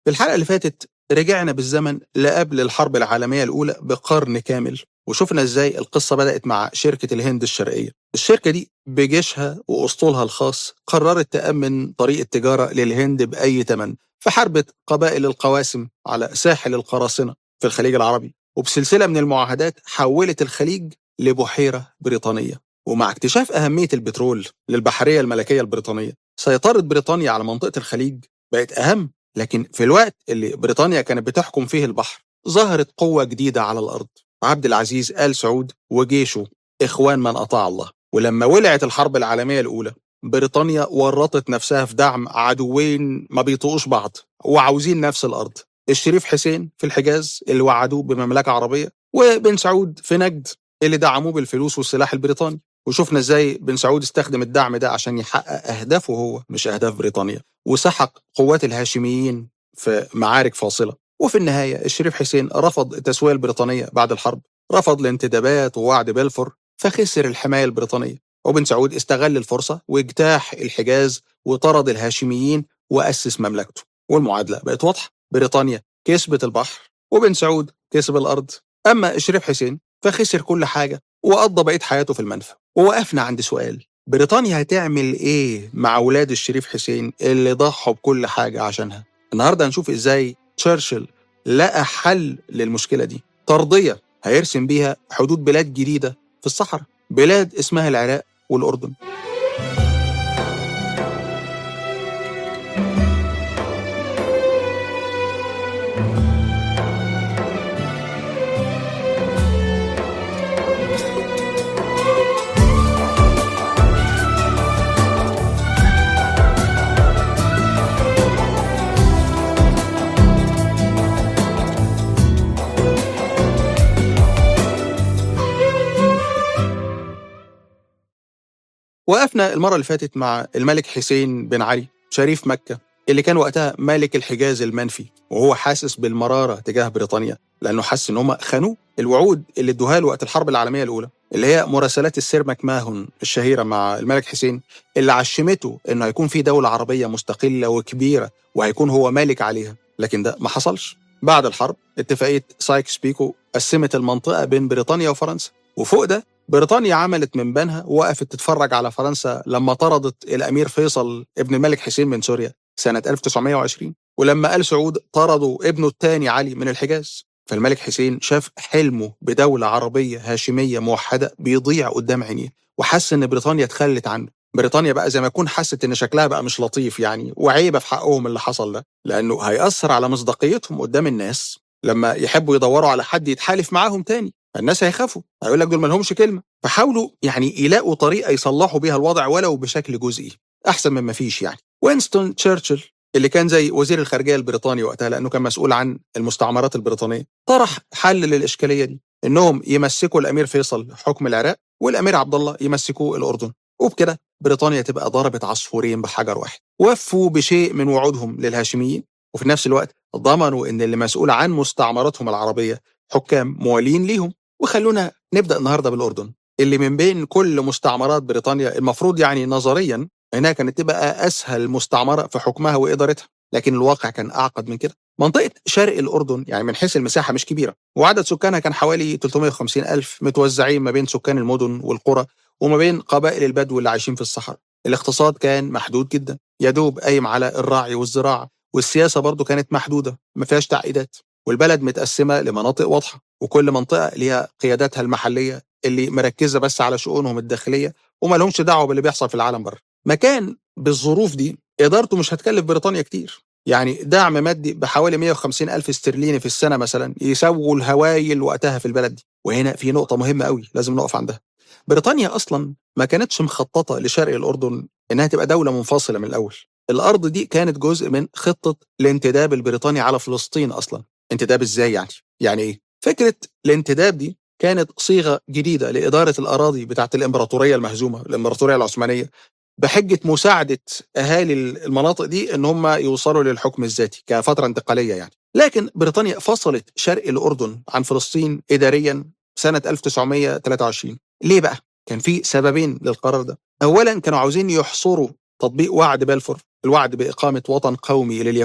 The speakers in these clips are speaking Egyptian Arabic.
في الحلقة اللي فاتت رجعنا بالزمن لقبل الحرب العالمية الأولى بقرن كامل وشفنا ازاي القصة بدأت مع شركة الهند الشرقية الشركة دي بجيشها وأسطولها الخاص قررت تأمن طريق التجارة للهند بأي ثمن فحاربت قبائل القواسم على ساحل القراصنة في الخليج العربي وبسلسلة من المعاهدات حولت الخليج لبحيرة بريطانية ومع اكتشاف أهمية البترول للبحرية الملكية البريطانية سيطرة بريطانيا على منطقة الخليج بقت أهم لكن في الوقت اللي بريطانيا كانت بتحكم فيه البحر ظهرت قوة جديدة على الأرض عبد العزيز آل سعود وجيشه إخوان من أطاع الله ولما ولعت الحرب العالمية الأولى بريطانيا ورطت نفسها في دعم عدوين ما بيطوقوش بعض وعاوزين نفس الأرض الشريف حسين في الحجاز اللي وعدوه بمملكة عربية وبن سعود في نجد اللي دعموه بالفلوس والسلاح البريطاني وشفنا ازاي بن سعود استخدم الدعم ده عشان يحقق اهدافه هو مش اهداف بريطانيا وسحق قوات الهاشميين في معارك فاصله وفي النهايه الشريف حسين رفض التسويه البريطانيه بعد الحرب رفض الانتدابات ووعد بلفور فخسر الحمايه البريطانيه وبن سعود استغل الفرصه واجتاح الحجاز وطرد الهاشميين واسس مملكته والمعادله بقت واضحه بريطانيا كسبت البحر وبن سعود كسب الارض اما الشريف حسين فخسر كل حاجه وقضى بقيه حياته في المنفى ووقفنا عند سؤال بريطانيا هتعمل ايه مع اولاد الشريف حسين اللي ضحوا بكل حاجه عشانها النهارده هنشوف ازاي تشرشل لقى حل للمشكله دي ترضيه هيرسم بيها حدود بلاد جديده في الصحراء بلاد اسمها العراق والاردن وقفنا المرة اللي فاتت مع الملك حسين بن علي شريف مكة اللي كان وقتها ملك الحجاز المنفي وهو حاسس بالمرارة تجاه بريطانيا لأنه حس إن هم خانوه الوعود اللي ادوها له وقت الحرب العالمية الأولى اللي هي مراسلات السير ماكماهون الشهيرة مع الملك حسين اللي عشمته إنه هيكون في دولة عربية مستقلة وكبيرة وهيكون هو مالك عليها لكن ده ما حصلش بعد الحرب اتفاقية سايكس بيكو قسمت المنطقة بين بريطانيا وفرنسا وفوق ده بريطانيا عملت من بينها ووقفت تتفرج على فرنسا لما طردت الامير فيصل ابن الملك حسين من سوريا سنه 1920 ولما ال سعود طردوا ابنه الثاني علي من الحجاز فالملك حسين شاف حلمه بدوله عربيه هاشميه موحده بيضيع قدام عينيه وحس ان بريطانيا اتخلت عنه بريطانيا بقى زي ما يكون حست ان شكلها بقى مش لطيف يعني وعيبه في حقهم اللي حصل ده لانه هيأثر على مصداقيتهم قدام الناس لما يحبوا يدوروا على حد يتحالف معاهم تاني الناس هيخافوا هيقول لك دول ما لهمش كلمه فحاولوا يعني يلاقوا طريقه يصلحوا بيها الوضع ولو بشكل جزئي احسن من ما فيش يعني وينستون تشرشل اللي كان زي وزير الخارجيه البريطاني وقتها لانه كان مسؤول عن المستعمرات البريطانيه طرح حل للاشكاليه دي انهم يمسكوا الامير فيصل حكم العراق والامير عبد الله يمسكوا الاردن وبكده بريطانيا تبقى ضربت عصفورين بحجر واحد وفوا بشيء من وعودهم للهاشميين وفي نفس الوقت ضمنوا ان اللي مسؤول عن مستعمراتهم العربيه حكام موالين ليهم وخلونا نبدا النهارده بالاردن اللي من بين كل مستعمرات بريطانيا المفروض يعني نظريا انها كانت تبقى اسهل مستعمره في حكمها وادارتها لكن الواقع كان اعقد من كده منطقه شرق الاردن يعني من حيث المساحه مش كبيره وعدد سكانها كان حوالي 350 الف متوزعين ما بين سكان المدن والقرى وما بين قبائل البدو اللي عايشين في الصحراء الاقتصاد كان محدود جدا يدوب قايم على الرعي والزراعه والسياسه برضه كانت محدوده ما فيهاش تعقيدات والبلد متقسمه لمناطق واضحه وكل منطقه ليها قياداتها المحليه اللي مركزه بس على شؤونهم الداخليه وما لهمش دعوه باللي بيحصل في العالم بره. مكان بالظروف دي ادارته مش هتكلف بريطانيا كتير. يعني دعم مادي بحوالي 150 ألف استرليني في السنة مثلا يسووا الهوايل وقتها في البلد دي وهنا في نقطة مهمة قوي لازم نقف عندها بريطانيا أصلا ما كانتش مخططة لشرق الأردن إنها تبقى دولة منفصلة من الأول الأرض دي كانت جزء من خطة الانتداب البريطاني على فلسطين أصلا انتداب إزاي يعني؟ يعني إيه؟ فكرة الانتداب دي كانت صيغة جديدة لإدارة الأراضي بتاعت الإمبراطورية المهزومة الإمبراطورية العثمانية بحجة مساعدة أهالي المناطق دي إن هم يوصلوا للحكم الذاتي كفترة انتقالية يعني لكن بريطانيا فصلت شرق الأردن عن فلسطين إداريا سنة 1923 ليه بقى؟ كان في سببين للقرار ده أولا كانوا عاوزين يحصروا تطبيق وعد بلفور الوعد بإقامة وطن قومي لليهود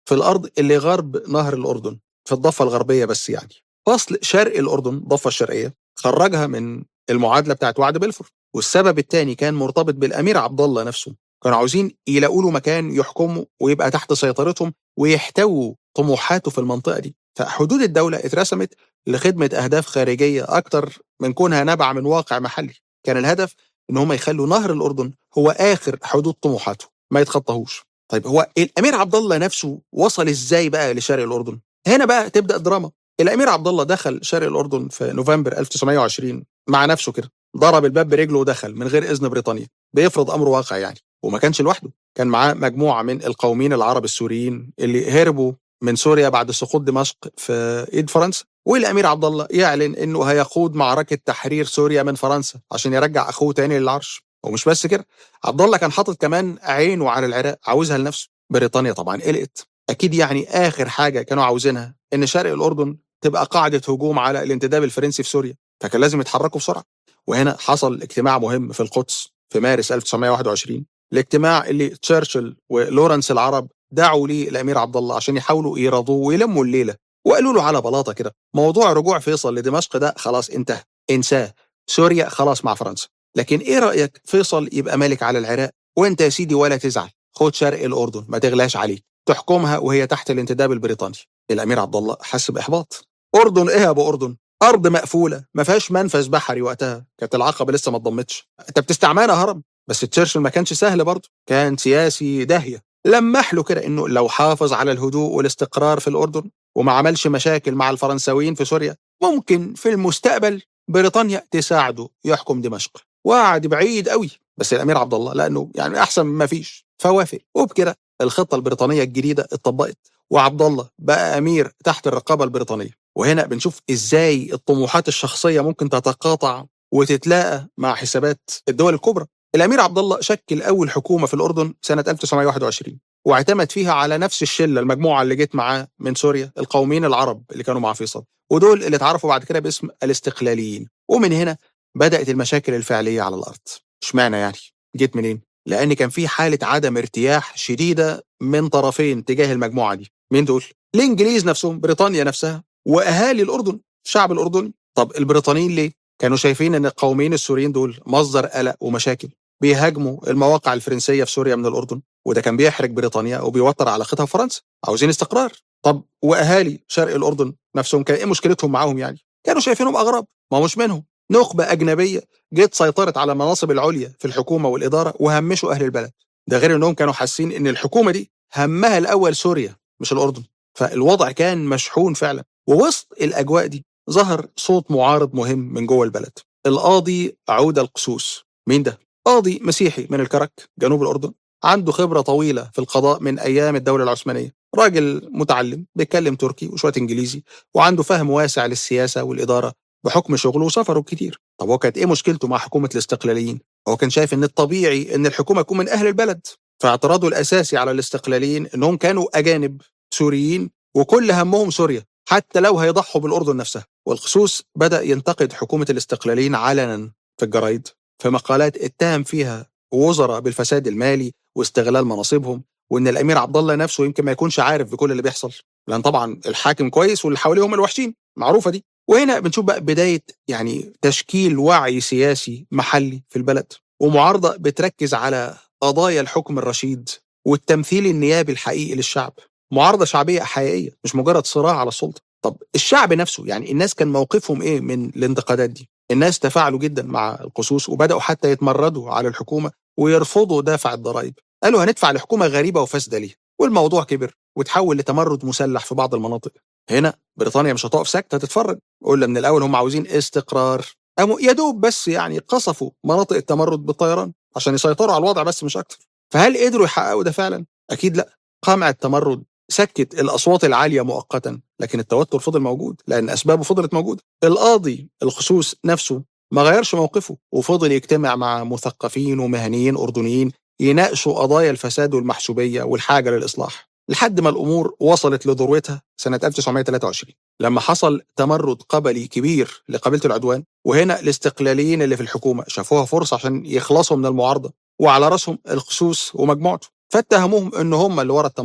في الأرض اللي غرب نهر الأردن في الضفة الغربية بس يعني فصل شرق الأردن الضفة الشرقية خرجها من المعادلة بتاعت وعد بلفور والسبب الثاني كان مرتبط بالأمير عبد الله نفسه كانوا عاوزين يلاقوا له مكان يحكمه ويبقى تحت سيطرتهم ويحتووا طموحاته في المنطقة دي فحدود الدولة اترسمت لخدمة أهداف خارجية أكتر من كونها نابعة من واقع محلي كان الهدف إن هم يخلوا نهر الأردن هو آخر حدود طموحاته ما يتخطاهوش طيب هو الأمير عبد الله نفسه وصل إزاي بقى لشرق الأردن هنا بقى تبدأ الدراما الأمير عبد الله دخل شرق الأردن في نوفمبر 1920 مع نفسه كده ضرب الباب برجله ودخل من غير إذن بريطانيا بيفرض أمر واقع يعني وما كانش لوحده كان معاه مجموعة من القوميين العرب السوريين اللي هربوا من سوريا بعد سقوط دمشق في ايد فرنسا والامير عبد الله يعلن انه هيقود معركه تحرير سوريا من فرنسا عشان يرجع اخوه تاني للعرش ومش بس كده عبد الله كان حاطط كمان عينه على العراق عاوزها لنفسه بريطانيا طبعا قلقت اكيد يعني اخر حاجه كانوا عاوزينها ان شرق الاردن تبقى قاعده هجوم على الانتداب الفرنسي في سوريا فكان لازم يتحركوا بسرعه وهنا حصل اجتماع مهم في القدس في مارس 1921 الاجتماع اللي تشرشل ولورنس العرب دعوا ليه الامير عبد الله عشان يحاولوا يرضوه ويلموا الليله وقالوا له على بلاطه كده موضوع رجوع فيصل لدمشق ده خلاص انتهى انساه سوريا خلاص مع فرنسا لكن ايه رايك فيصل يبقى مالك على العراق وانت يا سيدي ولا تزعل خد شرق الاردن ما تغلاش عليه تحكمها وهي تحت الانتداب البريطاني الامير عبد الله حس باحباط اردن ايه يا ابو اردن ارض مقفوله ما فيهاش منفذ بحري وقتها كانت العقبه لسه ما اتضمتش انت بتستعملها هرم بس تشرشل ما كانش سهل برضه كان سياسي داهيه لمح له كده انه لو حافظ على الهدوء والاستقرار في الاردن وما عملش مشاكل مع الفرنساويين في سوريا ممكن في المستقبل بريطانيا تساعده يحكم دمشق وقعد بعيد قوي بس الامير عبد الله لانه يعني احسن ما فيش فوافق وبكده الخطه البريطانيه الجديده اتطبقت وعبد الله بقى امير تحت الرقابه البريطانيه وهنا بنشوف ازاي الطموحات الشخصيه ممكن تتقاطع وتتلاقى مع حسابات الدول الكبرى الامير عبد الله شكل اول حكومه في الاردن سنه 1921 واعتمد فيها على نفس الشله المجموعه اللي جت معاه من سوريا القوميين العرب اللي كانوا مع فيصل ودول اللي اتعرفوا بعد كده باسم الاستقلاليين ومن هنا بدات المشاكل الفعليه على الارض اشمعنى يعني جيت منين لان كان في حاله عدم ارتياح شديده من طرفين تجاه المجموعه دي مين دول الانجليز نفسهم بريطانيا نفسها واهالي الاردن الشعب الاردني طب البريطانيين ليه كانوا شايفين ان القوميين السوريين دول مصدر قلق ومشاكل بيهاجموا المواقع الفرنسيه في سوريا من الاردن وده كان بيحرج بريطانيا وبيوتر علاقتها بفرنسا عاوزين استقرار طب واهالي شرق الاردن نفسهم كان ايه مشكلتهم معاهم يعني كانوا شايفينهم اغراب ما مش منهم نخبه اجنبيه جت سيطرت على المناصب العليا في الحكومه والاداره وهمشوا اهل البلد ده غير انهم كانوا حاسين ان الحكومه دي همها الاول سوريا مش الاردن فالوضع كان مشحون فعلا ووسط الاجواء دي ظهر صوت معارض مهم من جوه البلد القاضي عودة القسوس مين ده؟ قاضي مسيحي من الكرك جنوب الأردن عنده خبرة طويلة في القضاء من أيام الدولة العثمانية راجل متعلم بيتكلم تركي وشوية إنجليزي وعنده فهم واسع للسياسة والإدارة بحكم شغله وسفره الكتير طب هو كانت إيه مشكلته مع حكومة الاستقلاليين؟ هو كان شايف إن الطبيعي إن الحكومة تكون من أهل البلد فاعتراضه الأساسي على الاستقلاليين إنهم كانوا أجانب سوريين وكل همهم سوريا حتى لو هيضحوا بالأردن نفسها والخصوص بدأ ينتقد حكومة الاستقلاليين علنا في الجرايد في مقالات اتهم فيها وزراء بالفساد المالي واستغلال مناصبهم وان الامير عبد الله نفسه يمكن ما يكونش عارف بكل اللي بيحصل لان طبعا الحاكم كويس واللي حواليه هم الوحشين معروفه دي وهنا بنشوف بقى بدايه يعني تشكيل وعي سياسي محلي في البلد ومعارضه بتركز على قضايا الحكم الرشيد والتمثيل النيابي الحقيقي للشعب معارضه شعبيه حقيقيه مش مجرد صراع على السلطه طب الشعب نفسه يعني الناس كان موقفهم ايه من الانتقادات دي الناس تفاعلوا جدا مع القصوص وبداوا حتى يتمردوا على الحكومه ويرفضوا دفع الضرائب قالوا هندفع لحكومه غريبه وفاسده ليه والموضوع كبر وتحول لتمرد مسلح في بعض المناطق هنا بريطانيا مش هتقف ساكته تتفرج قلنا من الاول هم عاوزين استقرار قاموا يا دوب بس يعني قصفوا مناطق التمرد بالطيران عشان يسيطروا على الوضع بس مش اكتر فهل قدروا يحققوا ده فعلا اكيد لا قمع التمرد سكت الاصوات العاليه مؤقتا لكن التوتر فضل موجود لان اسبابه فضلت موجوده القاضي الخصوص نفسه ما غيرش موقفه وفضل يجتمع مع مثقفين ومهنيين اردنيين يناقشوا قضايا الفساد والمحسوبيه والحاجه للاصلاح لحد ما الامور وصلت لذروتها سنه 1923 لما حصل تمرد قبلي كبير لقبيله العدوان وهنا الاستقلاليين اللي في الحكومه شافوها فرصه عشان يخلصوا من المعارضه وعلى راسهم الخصوص ومجموعته فاتهموهم ان هم اللي ورا التمرد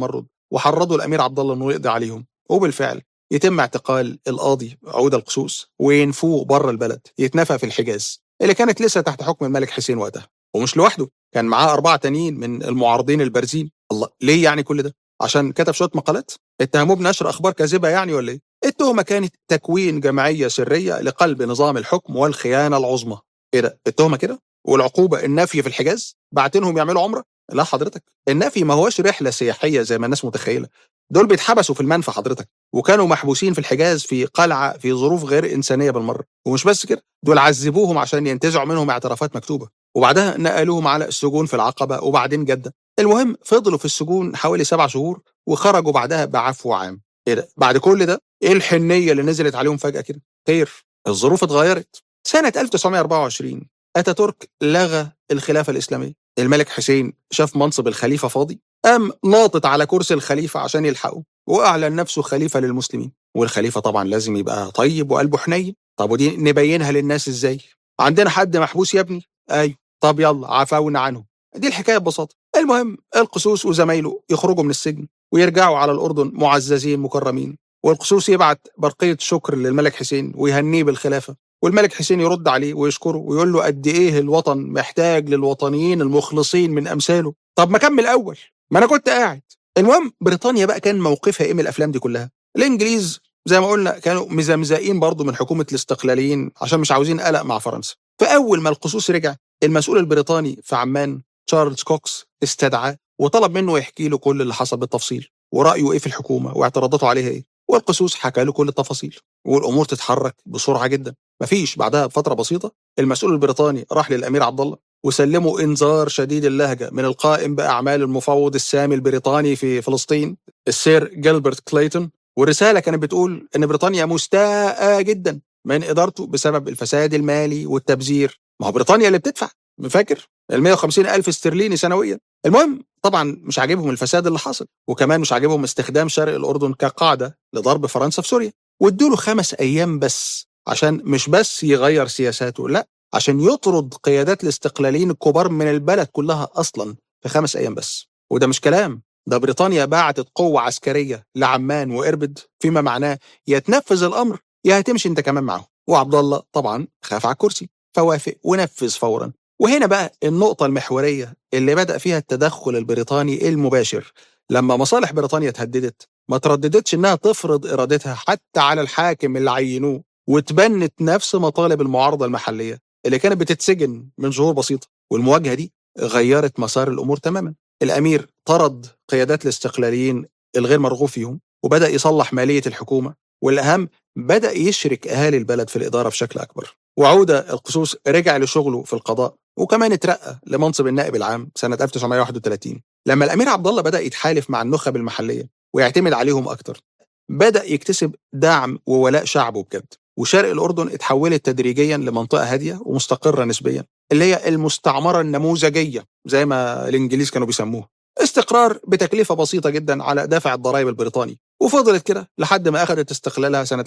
وحرضوا الامير عبد الله انه يقضي عليهم وبالفعل يتم اعتقال القاضي عودة القصوص وينفوه بره البلد يتنفى في الحجاز اللي كانت لسه تحت حكم الملك حسين وقتها ومش لوحده كان معاه أربعة تانيين من المعارضين البارزين الله ليه يعني كل ده عشان كتب شويه مقالات اتهموه بنشر اخبار كاذبه يعني ولا ايه التهمه كانت تكوين جمعيه سريه لقلب نظام الحكم والخيانه العظمى ايه ده التهمه كده والعقوبه النفي في الحجاز بعتينهم يعملوا عمره لا حضرتك النفي ما هوش رحله سياحيه زي ما الناس متخيله دول بيتحبسوا في المنفى حضرتك وكانوا محبوسين في الحجاز في قلعه في ظروف غير انسانيه بالمره ومش بس كده دول عذبوهم عشان ينتزعوا منهم اعترافات مكتوبه وبعدها نقلوهم على السجون في العقبه وبعدين جده المهم فضلوا في السجون حوالي سبع شهور وخرجوا بعدها بعفو عام ايه ده بعد كل ده ايه الحنيه اللي نزلت عليهم فجاه كده خير الظروف اتغيرت سنه 1924 اتاتورك لغى الخلافه الاسلاميه الملك حسين شاف منصب الخليفه فاضي قام ناطط على كرسي الخليفه عشان يلحقه واعلن نفسه خليفه للمسلمين والخليفه طبعا لازم يبقى طيب وقلبه حنين طب ودي نبينها للناس ازاي عندنا حد محبوس يا ابني ايوه طب يلا عفونا عنه دي الحكايه ببساطه المهم القسوس وزمايله يخرجوا من السجن ويرجعوا على الاردن معززين مكرمين والقسوس يبعت برقيه شكر للملك حسين ويهنيه بالخلافه والملك حسين يرد عليه ويشكره ويقول له قد ايه الوطن محتاج للوطنيين المخلصين من امثاله طب ما كمل اول ما انا كنت قاعد المهم بريطانيا بقى كان موقفها ايه من الافلام دي كلها الانجليز زي ما قلنا كانوا مزمزقين برضه من حكومه الاستقلاليين عشان مش عاوزين قلق مع فرنسا فاول ما القصوص رجع المسؤول البريطاني في عمان تشارلز كوكس استدعاه وطلب منه يحكي له كل اللي حصل بالتفصيل ورأيه إيه في الحكومة واعتراضاته عليها إيه والقسوس حكى له كل التفاصيل والأمور تتحرك بسرعة جدا مفيش بعدها بفترة بسيطة المسؤول البريطاني راح للأمير عبد الله وسلموا إنذار شديد اللهجة من القائم بأعمال المفوض السامي البريطاني في فلسطين السير جيلبرت كليتون والرسالة كانت بتقول إن بريطانيا مستاءة جدا من إدارته بسبب الفساد المالي والتبذير ما هو بريطانيا اللي بتدفع فاكر ال 150 ألف استرليني سنويا المهم طبعا مش عاجبهم الفساد اللي حصل وكمان مش عاجبهم استخدام شرق الأردن كقاعدة لضرب فرنسا في سوريا وادوا له خمس أيام بس عشان مش بس يغير سياساته لا عشان يطرد قيادات الاستقلاليين الكبار من البلد كلها أصلا في خمس أيام بس وده مش كلام ده بريطانيا بعتت قوة عسكرية لعمان وإربد فيما معناه يا تنفذ الأمر يا هتمشي أنت كمان معه وعبد الله طبعا خاف على الكرسي فوافق ونفذ فورا وهنا بقى النقطة المحورية اللي بدأ فيها التدخل البريطاني المباشر لما مصالح بريطانيا تهددت ما ترددتش إنها تفرض إرادتها حتى على الحاكم اللي عينوه وتبنت نفس مطالب المعارضة المحلية اللي كانت بتتسجن من شهور بسيطة والمواجهة دي غيرت مسار الأمور تماما الأمير طرد قيادات الاستقلاليين الغير مرغوب فيهم وبدأ يصلح مالية الحكومة والأهم بدأ يشرك أهالي البلد في الإدارة بشكل أكبر وعودة القصوص رجع لشغله في القضاء وكمان اترقى لمنصب النائب العام سنة 1931 لما الأمير عبد الله بدأ يتحالف مع النخب المحلية ويعتمد عليهم أكتر بدأ يكتسب دعم وولاء شعبه بجد وشرق الأردن اتحولت تدريجيا لمنطقة هادية ومستقرة نسبيا اللي هي المستعمرة النموذجية زي ما الإنجليز كانوا بيسموها استقرار بتكلفة بسيطة جدا على دافع الضرائب البريطاني وفضلت كده لحد ما أخذت استقلالها سنة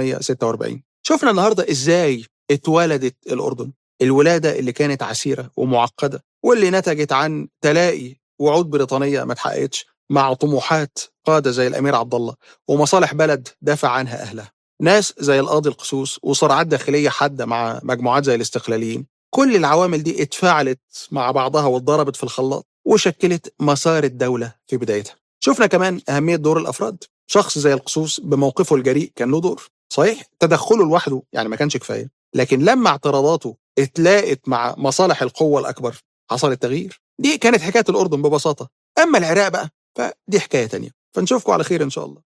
1946 شفنا النهاردة إزاي اتولدت الأردن الولادة اللي كانت عسيرة ومعقدة واللي نتجت عن تلاقي وعود بريطانية ما اتحققتش مع طموحات قادة زي الأمير عبد الله ومصالح بلد دافع عنها أهلها ناس زي القاضي القصوص وصراعات داخلية حادة مع مجموعات زي الاستقلاليين كل العوامل دي اتفاعلت مع بعضها واتضربت في الخلاط وشكلت مسار الدولة في بدايتها شفنا كمان أهمية دور الأفراد شخص زي القصوص بموقفه الجريء كان له دور صحيح تدخله لوحده يعني ما كانش كفاية لكن لما اعتراضاته اتلاقت مع مصالح القوة الأكبر حصل التغيير دي كانت حكاية الأردن ببساطة أما العراق بقى فدي حكاية تانية فنشوفكم على خير إن شاء الله